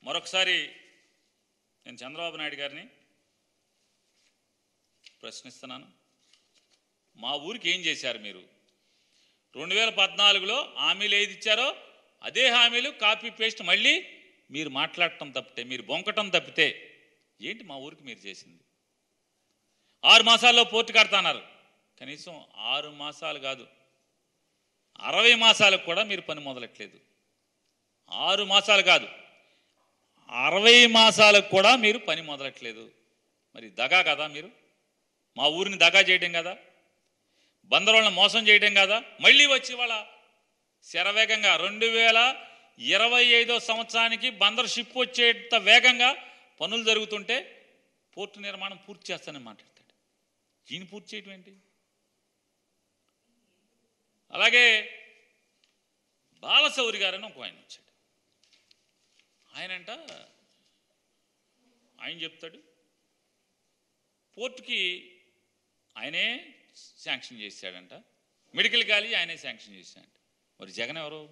మరొకసారి నేను చంద్రబాబు నాయుడు గారిని ప్రశ్నిస్తున్నాను మా ఊరికి ఏం చేశారు మీరు రెండు వేల పద్నాలుగులో హామీలు ఏది ఇచ్చారో అదే హామీలు కాపీ పేస్ట్ మళ్ళీ మీరు మాట్లాడటం తప్పితే మీరు బొంకటం తప్పితే ఏంటి మా ఊరికి మీరు చేసింది ఆరు మాసాల్లో పోర్టు కడతాన్నారు కనీసం ఆరు మాసాలు కాదు అరవై మాసాలకు కూడా మీరు పని మొదలెట్లేదు ఆరు మాసాలు కాదు అరవై మాసాలకు కూడా మీరు పని మొదలెట్లేదు మరి దగా కదా మీరు మా ఊరిని దగా చేయడం కదా బందరోళ్ళని మోసం చేయడం కదా మళ్ళీ వచ్చి వాళ్ళ శరవేగంగా రెండు వేల ఇరవై ఐదో సంవత్సరానికి బందర్ షిప్ వచ్చేంత వేగంగా పనులు జరుగుతుంటే పోర్టు నిర్మాణం పూర్తి చేస్తానని మాట్లాడతాడు దీన్ని పూర్తి చేయటం ఏంటి అలాగే బాలశౌరి గారని ఒక ఆయన వచ్చాడు ఆయనంట ఆయన చెప్తాడు పోర్టుకి ఆయనే శాంక్షన్ చేశాడంట మెడికల్ కాలేజీ ఆయనే శాంక్షన్ చేశాడంట మరి జగన్ ఎవరు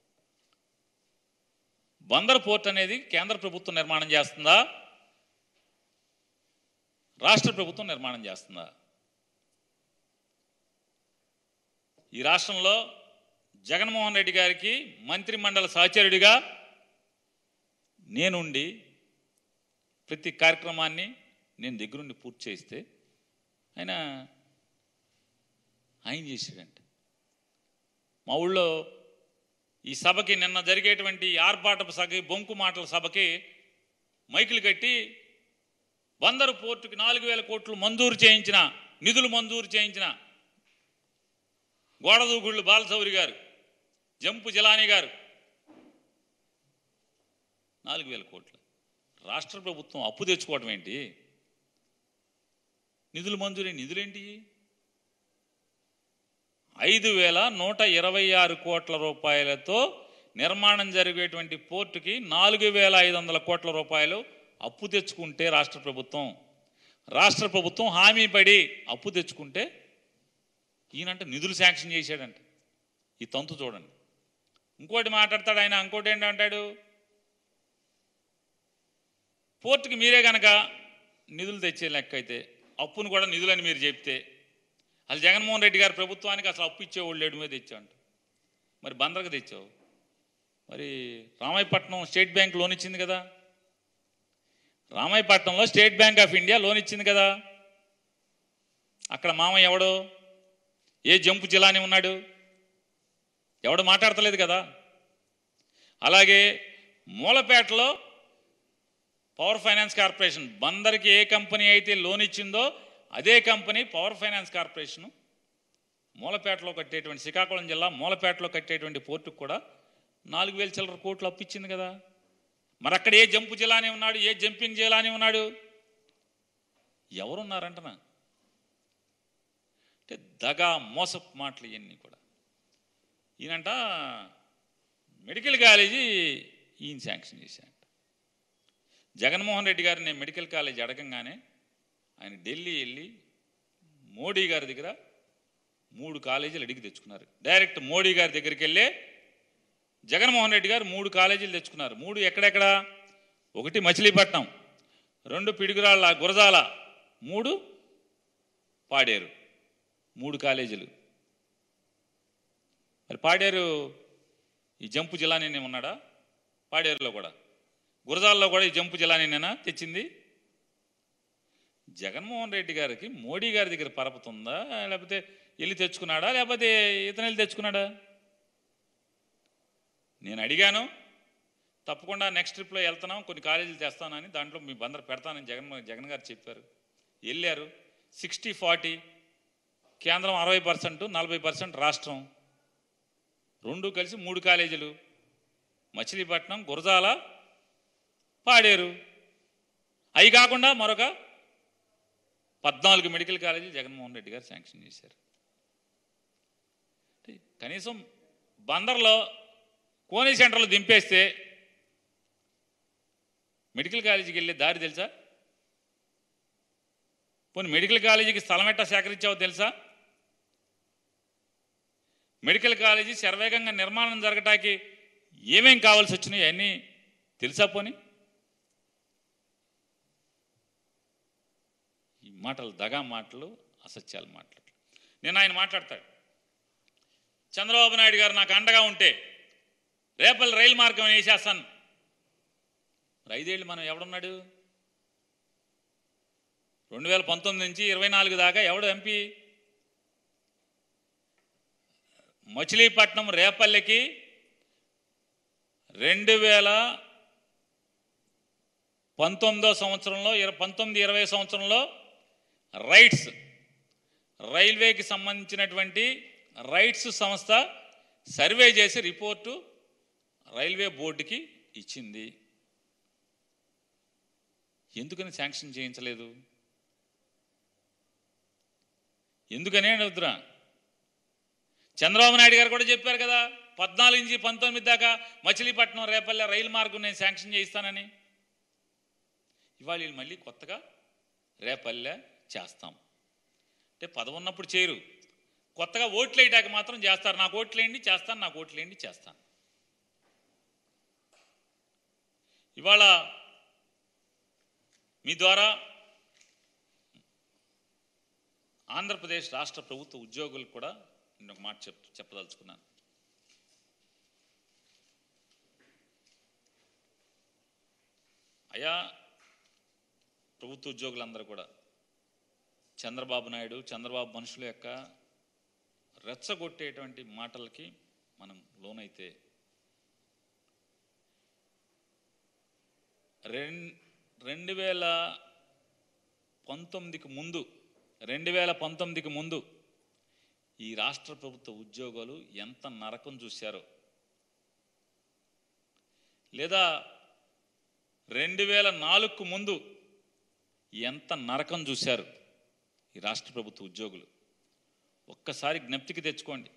బందర్ పోర్ట్ అనేది కేంద్ర ప్రభుత్వం నిర్మాణం చేస్తుందా రాష్ట్ర ప్రభుత్వం నిర్మాణం చేస్తుందా ఈ రాష్ట్రంలో జగన్మోహన్ రెడ్డి గారికి మంత్రిమండలి సహచరుడిగా నేనుండి ప్రతి కార్యక్రమాన్ని నేను దగ్గరుండి పూర్తి చేస్తే ఆయన ఆయన చేసాడంట మా ఊళ్ళో ఈ సభకి నిన్న జరిగేటువంటి ఆర్భాటపు సభకి బొంకు మాటల సభకి మైకులు కట్టి బందరు పోర్టుకి నాలుగు వేల కోట్లు మంజూరు చేయించిన నిధులు మంజూరు చేయించిన గోడదూగుళ్ళు బాలసౌరి గారు జంపు జిలానీ గారు నాలుగు వేల కోట్లు రాష్ట్ర ప్రభుత్వం అప్పు తెచ్చుకోవడం ఏంటి నిధులు మంజూరి నిధులేంటి ఐదు వేల నూట ఇరవై ఆరు కోట్ల రూపాయలతో నిర్మాణం జరిగేటువంటి పోర్టుకి నాలుగు వేల ఐదు వందల కోట్ల రూపాయలు అప్పు తెచ్చుకుంటే రాష్ట్ర ప్రభుత్వం రాష్ట్ర ప్రభుత్వం హామీ పడి అప్పు తెచ్చుకుంటే ఈయనంటే నిధులు శాంక్షన్ చేశాడంట ఈ తంతు చూడండి ఇంకోటి మాట్లాడతాడు ఆయన ఇంకోటి ఏంటంటాడు పోర్టుకి మీరే కనుక నిధులు తెచ్చే లెక్క అయితే అప్పును కూడా నిధులని మీరు చెప్తే అసలు జగన్మోహన్ రెడ్డి గారి ప్రభుత్వానికి అసలు అప్పు ఇచ్చేవాళ్ళు లేడు మీద తెచ్చావు అంట మరి బందరకు తెచ్చావు మరి రామాయపట్నం స్టేట్ బ్యాంక్ లోన్ ఇచ్చింది కదా రామాయపట్నంలో State Bank of India loan ఇచ్చింది కదా అక్కడ మామ ఎవడు ఏ జంపు జిల్లాని ఉన్నాడు ఎవడు మాట్లాడతలేదు కదా అలాగే మూలపేటలో పవర్ ఫైనాన్స్ కార్పొరేషన్ బందర్కి ఏ కంపెనీ అయితే లోన్ ఇచ్చిందో అదే కంపెనీ పవర్ ఫైనాన్స్ కార్పొరేషన్ మూలపేటలో కట్టేటువంటి శ్రీకాకుళం జిల్లా మూలపేటలో కట్టేటువంటి పోర్టుకు కూడా నాలుగు వేల చిల్లర కోట్లు అప్పిచ్చింది కదా మరి అక్కడ ఏ జంపు జిల్లానే ఉన్నాడు ఏ జంపింగ్ జిల్లానే ఉన్నాడు ఎవరున్నారంటనా అంటే దగా మోసపు మాటలు ఇవన్నీ కూడా ఈయనంట మెడికల్ కాలేజీ ఈయన శాంక్షన్ చేశాడంట జగన్మోహన్ రెడ్డి గారు నేను మెడికల్ కాలేజీ అడగంగానే ఆయన ఢిల్లీ వెళ్ళి మోడీ గారి దగ్గర మూడు కాలేజీలు అడిగి తెచ్చుకున్నారు డైరెక్ట్ మోడీ గారి దగ్గరికి వెళ్ళే జగన్మోహన్ రెడ్డి గారు మూడు కాలేజీలు తెచ్చుకున్నారు మూడు ఎక్కడెక్కడ ఒకటి మచిలీపట్నం రెండు పిడుగురాళ్ళ గురజాల మూడు పాడేరు మూడు కాలేజీలు మరి పాడేరు ఈ జంపు జిల్లానే ఉన్నాడా పాడేరులో కూడా గురజాల్లో కూడా ఈ జంపు జిల్లానేనా తెచ్చింది జగన్మోహన్ రెడ్డి గారికి మోడీ గారి దగ్గర పరపతుందా లేకపోతే వెళ్ళి తెచ్చుకున్నాడా లేకపోతే ఇతను వెళ్ళి తెచ్చుకున్నాడా నేను అడిగాను తప్పకుండా నెక్స్ట్ ట్రిప్లో వెళ్తున్నాం కొన్ని కాలేజీలు తెస్తానని దాంట్లో మీ బందరు పెడతానని జగన్ జగన్ గారు చెప్పారు వెళ్ళారు సిక్స్టీ ఫార్టీ కేంద్రం అరవై పర్సెంట్ నలభై పర్సెంట్ రాష్ట్రం రెండు కలిసి మూడు కాలేజీలు మచిలీపట్నం గురజాల పాడేరు అవి కాకుండా మరొక పద్నాలుగు మెడికల్ కాలేజీలు జగన్మోహన్ రెడ్డి గారు శాంక్షన్ చేశారు అంటే కనీసం బందర్లో కోనీ సెంటర్లో దింపేస్తే మెడికల్ కాలేజీకి వెళ్ళే దారి తెలుసా పోనీ మెడికల్ కాలేజీకి స్థలం ఎట్టా సేకరించావో తెలుసా మెడికల్ కాలేజీ శరవేగంగా నిర్మాణం జరగటానికి ఏమేం కావాల్సి వచ్చినాయి అన్నీ తెలుసా పోనీ మాటలు దగా మాటలు అసత్యాల మాటలు నేను ఆయన మాట్లాడతాడు చంద్రబాబు నాయుడు గారు నాకు అండగా ఉంటే రేపల్ రైలు మార్గం వేసేస్తాను మరి ఐదేళ్ళు మనం ఎవడున్నాడు రెండు వేల పంతొమ్మిది నుంచి ఇరవై నాలుగు దాకా ఎవడు ఎంపీ మచిలీపట్నం రేపల్లెకి రెండు వేల పంతొమ్మిదో సంవత్సరంలో ఇర పంతొమ్మిది ఇరవై సంవత్సరంలో రైట్స్ రైల్వేకి సంబంధించినటువంటి రైట్స్ సంస్థ సర్వే చేసి రిపోర్టు రైల్వే బోర్డుకి ఇచ్చింది ఎందుకని శాంక్షన్ చేయించలేదు ఎందుకనే అడుగుతున్నా చంద్రబాబు నాయుడు గారు కూడా చెప్పారు కదా పద్నాలుగు నుంచి పంతొమ్మిది దాకా మచిలీపట్నం రేపల్లె రైలు మార్గం నేను శాంక్షన్ చేయిస్తానని ఇవాళ వీళ్ళు మళ్ళీ కొత్తగా రేపల్లె చేస్తాం అంటే పదవి ఉన్నప్పుడు చేయరు కొత్తగా ఓట్లు వేయడానికి మాత్రం చేస్తారు నాకు ఓట్లు వేయండి చేస్తాను నాకు ఓట్లు వేయండి చేస్తాను ఇవాళ మీ ద్వారా ఆంధ్రప్రదేశ్ రాష్ట్ర ప్రభుత్వ ఉద్యోగులకు కూడా నేను ఒక మాట చెప్ చెప్పదలుచుకున్నాను అయా ప్రభుత్వ ఉద్యోగులందరూ కూడా చంద్రబాబు నాయుడు చంద్రబాబు మనుషుల యొక్క రెచ్చగొట్టేటువంటి మాటలకి మనం లోనైతే రెం రెండు వేల పంతొమ్మిదికి ముందు రెండు వేల పంతొమ్మిదికి ముందు ఈ రాష్ట్ర ప్రభుత్వ ఉద్యోగులు ఎంత నరకం చూశారో లేదా రెండు వేల నాలుగుకు ముందు ఎంత నరకం చూశారు ఈ రాష్ట్ర ప్రభుత్వ ఉద్యోగులు ఒక్కసారి జ్ఞప్తికి తెచ్చుకోండి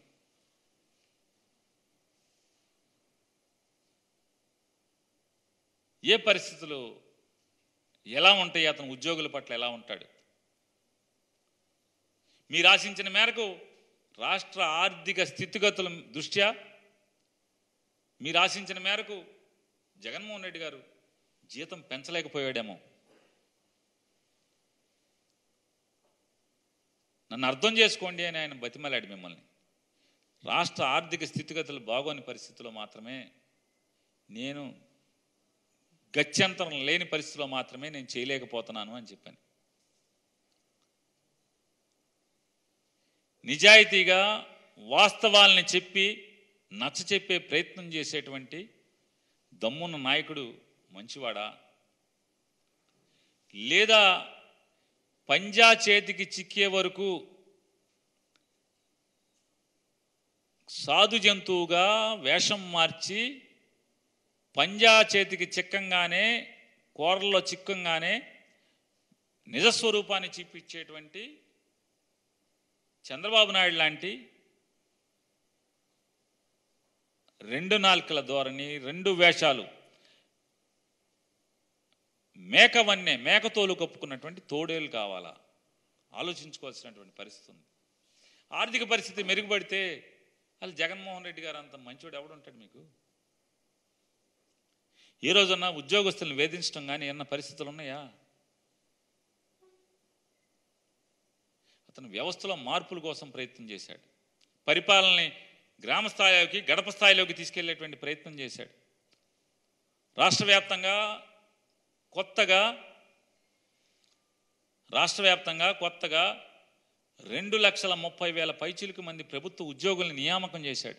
ఏ పరిస్థితులు ఎలా ఉంటాయి అతను ఉద్యోగుల పట్ల ఎలా ఉంటాడు మీరు ఆశించిన మేరకు రాష్ట్ర ఆర్థిక స్థితిగతుల దృష్ట్యా మీరు ఆశించిన మేరకు జగన్మోహన్ రెడ్డి గారు జీతం పెంచలేకపోయాడేమో నన్ను అర్థం చేసుకోండి అని ఆయన బతిమలాడు మిమ్మల్ని రాష్ట్ర ఆర్థిక స్థితిగతులు బాగోని పరిస్థితిలో మాత్రమే నేను గత్యంతరం లేని పరిస్థితిలో మాత్రమే నేను చేయలేకపోతున్నాను అని చెప్పాను నిజాయితీగా వాస్తవాల్ని చెప్పి నచ్చ చెప్పే ప్రయత్నం చేసేటువంటి దమ్మున్న నాయకుడు మంచివాడా లేదా పంజా చేతికి చిక్కే వరకు సాధు జంతువుగా వేషం మార్చి పంజా చేతికి చిక్కంగానే కూరల్లో చిక్కంగానే నిజస్వరూపాన్ని చూపించేటువంటి చంద్రబాబు నాయుడు లాంటి రెండు నాలుకల ధోరణి రెండు వేషాలు మేకవన్నే మేకతోలు కప్పుకున్నటువంటి తోడేలు కావాలా ఆలోచించుకోవాల్సినటువంటి పరిస్థితి ఉంది ఆర్థిక పరిస్థితి మెరుగుపడితే అసలు జగన్మోహన్ రెడ్డి గారు అంత మంచోడు ఎవడుంటాడు మీకు ఏ రోజన్నా ఉద్యోగస్తులను వేధించడం కానీ ఏమన్నా పరిస్థితులు ఉన్నాయా అతను వ్యవస్థలో మార్పుల కోసం ప్రయత్నం చేశాడు పరిపాలనని గ్రామ స్థాయిలోకి గడప స్థాయిలోకి తీసుకెళ్లేటువంటి ప్రయత్నం చేశాడు రాష్ట్ర వ్యాప్తంగా కొత్తగా రాష్ట్ర వ్యాప్తంగా కొత్తగా రెండు లక్షల ముప్పై వేల పైచిలకు మంది ప్రభుత్వ ఉద్యోగుల్ని నియామకం చేశాడు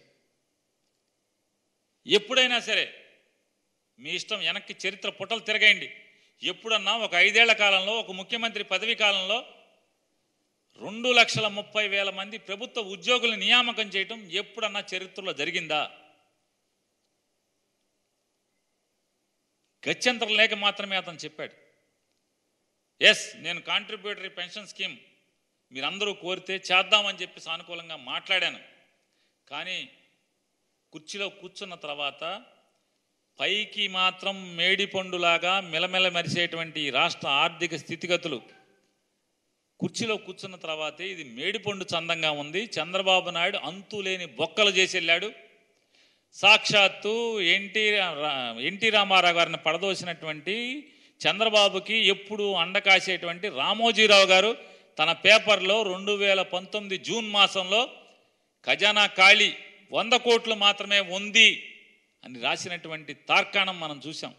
ఎప్పుడైనా సరే మీ ఇష్టం వెనక్కి చరిత్ర పుటలు తిరగండి ఎప్పుడన్నా ఒక ఐదేళ్ల కాలంలో ఒక ముఖ్యమంత్రి పదవి కాలంలో రెండు లక్షల ముప్పై వేల మంది ప్రభుత్వ ఉద్యోగులను నియామకం చేయటం ఎప్పుడన్నా చరిత్రలో జరిగిందా గత్యంతరం లేక మాత్రమే అతను చెప్పాడు ఎస్ నేను కాంట్రిబ్యూటరీ పెన్షన్ స్కీమ్ మీరందరూ కోరితే చేద్దామని చెప్పి సానుకూలంగా మాట్లాడాను కానీ కుర్చీలో కూర్చున్న తర్వాత పైకి మాత్రం మేడిపండులాగా మెలమెల మెరిసేటువంటి ఈ రాష్ట్ర ఆర్థిక స్థితిగతులు కుర్చీలో కూర్చున్న తర్వాతే ఇది మేడిపండు చందంగా ఉంది చంద్రబాబు నాయుడు అంతు లేని బొక్కలు చేసి వెళ్ళాడు సాక్షాత్తు ఎన్టీ రా- ఎన్టీ రామారావు గారిని పడదోసినటువంటి చంద్రబాబుకి ఎప్పుడు అండకాసేటువంటి రామోజీరావు గారు తన పేపర్లో రెండు వేల పంతొమ్మిది జూన్ మాసంలో ఖజానా ఖాళీ వంద కోట్లు మాత్రమే ఉంది అని రాసినటువంటి తార్కాణం మనం చూసాం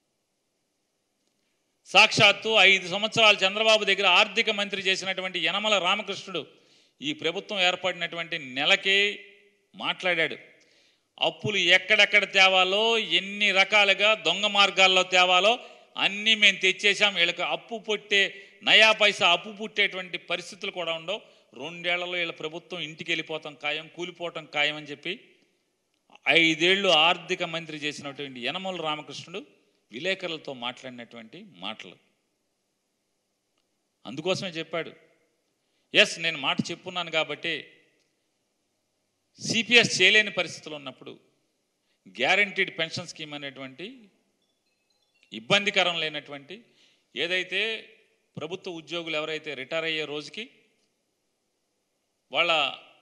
సాక్షాత్తు ఐదు సంవత్సరాలు చంద్రబాబు దగ్గర ఆర్థిక మంత్రి చేసినటువంటి యనమల రామకృష్ణుడు ఈ ప్రభుత్వం ఏర్పడినటువంటి నెలకే మాట్లాడాడు అప్పులు ఎక్కడెక్కడ తేవాలో ఎన్ని రకాలుగా దొంగ మార్గాల్లో తేవాలో అన్నీ మేము తెచ్చేసాం వీళ్ళకి అప్పు పుట్టే నయా పైసా అప్పు పుట్టేటువంటి పరిస్థితులు కూడా ఉండవు రెండేళ్లలో వీళ్ళ ప్రభుత్వం ఇంటికి వెళ్ళిపోతాం ఖాయం కూలిపోవటం ఖాయం అని చెప్పి ఐదేళ్లు ఆర్థిక మంత్రి చేసినటువంటి యనమల రామకృష్ణుడు విలేకరులతో మాట్లాడినటువంటి మాటలు అందుకోసమే చెప్పాడు ఎస్ నేను మాట చెప్పున్నాను కాబట్టి సిపిఎస్ చేయలేని పరిస్థితులు ఉన్నప్పుడు గ్యారంటీడ్ పెన్షన్ స్కీమ్ అనేటువంటి ఇబ్బందికరం లేనటువంటి ఏదైతే ప్రభుత్వ ఉద్యోగులు ఎవరైతే రిటైర్ అయ్యే రోజుకి వాళ్ళ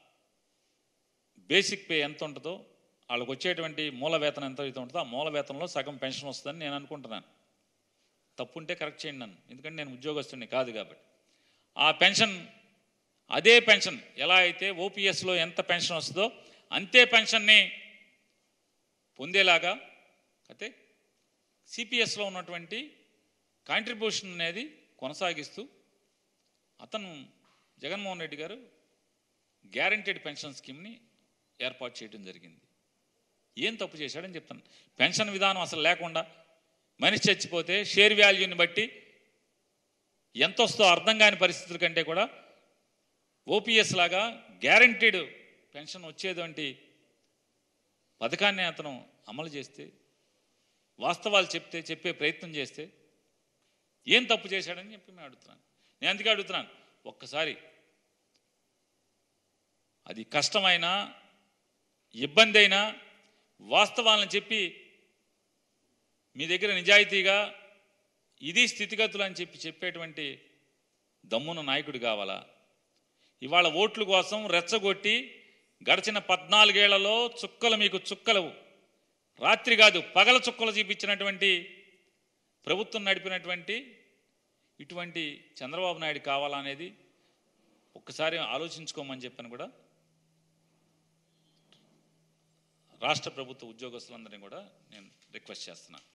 బేసిక్ పే ఎంత ఉంటుందో వాళ్ళకి వచ్చేటువంటి మూల వేతనం ఎంత అయితే ఉంటుందో ఆ మూల వేతనంలో సగం పెన్షన్ వస్తుందని నేను అనుకుంటున్నాను తప్పు ఉంటే కరెక్ట్ చేయండి నన్ను ఎందుకంటే నేను ఉద్యోగస్తుని కాదు కాబట్టి ఆ పెన్షన్ అదే పెన్షన్ ఎలా అయితే ఓపీఎస్లో ఎంత పెన్షన్ వస్తుందో అంతే పెన్షన్ని పొందేలాగా అయితే సిపిఎస్లో ఉన్నటువంటి కాంట్రిబ్యూషన్ అనేది కొనసాగిస్తూ అతను జగన్మోహన్ రెడ్డి గారు గ్యారంటీడ్ పెన్షన్ స్కీమ్ని ఏర్పాటు చేయడం జరిగింది ఏం తప్పు చేశాడని చెప్తాను పెన్షన్ విధానం అసలు లేకుండా మనిషి చచ్చిపోతే షేర్ వాల్యూని బట్టి ఎంత వస్తో అర్థం కాని పరిస్థితుల కంటే కూడా ఓపీఎస్ లాగా గ్యారంటీడ్ పెన్షన్ వచ్చేటువంటి పథకాన్ని అతను అమలు చేస్తే వాస్తవాలు చెప్తే చెప్పే ప్రయత్నం చేస్తే ఏం తప్పు చేశాడని చెప్పి మేము అడుగుతున్నాను నేను అందుకే అడుగుతున్నాను ఒక్కసారి అది కష్టమైనా ఇబ్బంది అయినా వాస్తవాలను చెప్పి మీ దగ్గర నిజాయితీగా ఇది స్థితిగతులు అని చెప్పి చెప్పేటువంటి దమ్మున నాయకుడు కావాలా ఇవాళ ఓట్ల కోసం రెచ్చగొట్టి గడిచిన పద్నాలుగేళ్లలో చుక్కలు మీకు చుక్కలు రాత్రి కాదు పగల చుక్కలు చూపించినటువంటి ప్రభుత్వం నడిపినటువంటి ఇటువంటి చంద్రబాబు నాయుడు కావాలా అనేది ఒక్కసారి ఆలోచించుకోమని చెప్పని కూడా రాష్ట్ర ప్రభుత్వ ఉద్యోగస్తులందరినీ కూడా నేను రిక్వెస్ట్ చేస్తున్నాను